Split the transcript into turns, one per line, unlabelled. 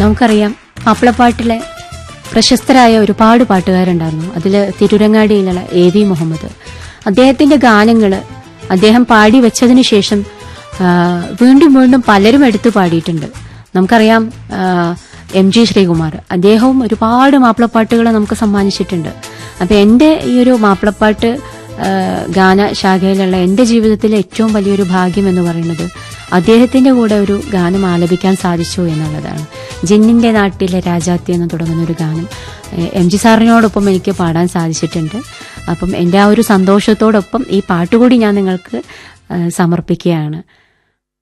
നമുക്കറിയാം മാപ്പിളപ്പാട്ടിലെ പ്രശസ്തരായ ഒരുപാട് പാട്ടുകാരുണ്ടായിരുന്നു അതിൽ തിരുരങ്ങാടിയിലുള്ള എ വി മുഹമ്മദ് അദ്ദേഹത്തിന്റെ ഗാനങ്ങൾ അദ്ദേഹം പാടി വെച്ചതിന് ശേഷം ആ, വീണ്ടും വീണ്ടും പലരും എടുത്തു പാടിയിട്ടുണ്ട് നമുക്കറിയാം ആ, എം ജി ശ്രീകുമാർ അദ്ദേഹവും ഒരുപാട് മാപ്പിളപ്പാട്ടുകൾ നമുക്ക് സമ്മാനിച്ചിട്ടുണ്ട് അപ്പൊ എന്റെ ഈ ഒരു മാപ്പിളപ്പാട്ട് ആ, ഗാന ശാഖയിലുള്ള എന്റെ ജീവിതത്തിലെ ഏറ്റവും വലിയൊരു ഭാഗ്യം എന്ന് പറയുന്നത് അദ്ദേഹത്തിന്റെ കൂടെ ഒരു ഗാനം ആലപിക്കാൻ സാധിച്ചു എന്നുള്ളതാണ് ജിന്നിന്റെ നാട്ടിലെ രാജാത്തി എന്ന് തുടങ്ങുന്ന ഒരു ഗാനം എ- എം ജി സാറിനോടൊപ്പം എനിക്ക് പാടാൻ സാധിച്ചിട്ടുണ്ട് അപ്പം എൻ്റെ ആ ഒരു സന്തോഷത്തോടൊപ്പം ഈ പാട്ടുകൂടി ഞാൻ നിങ്ങൾക്ക് ആ, സമർപ്പിക്കുകയാണ്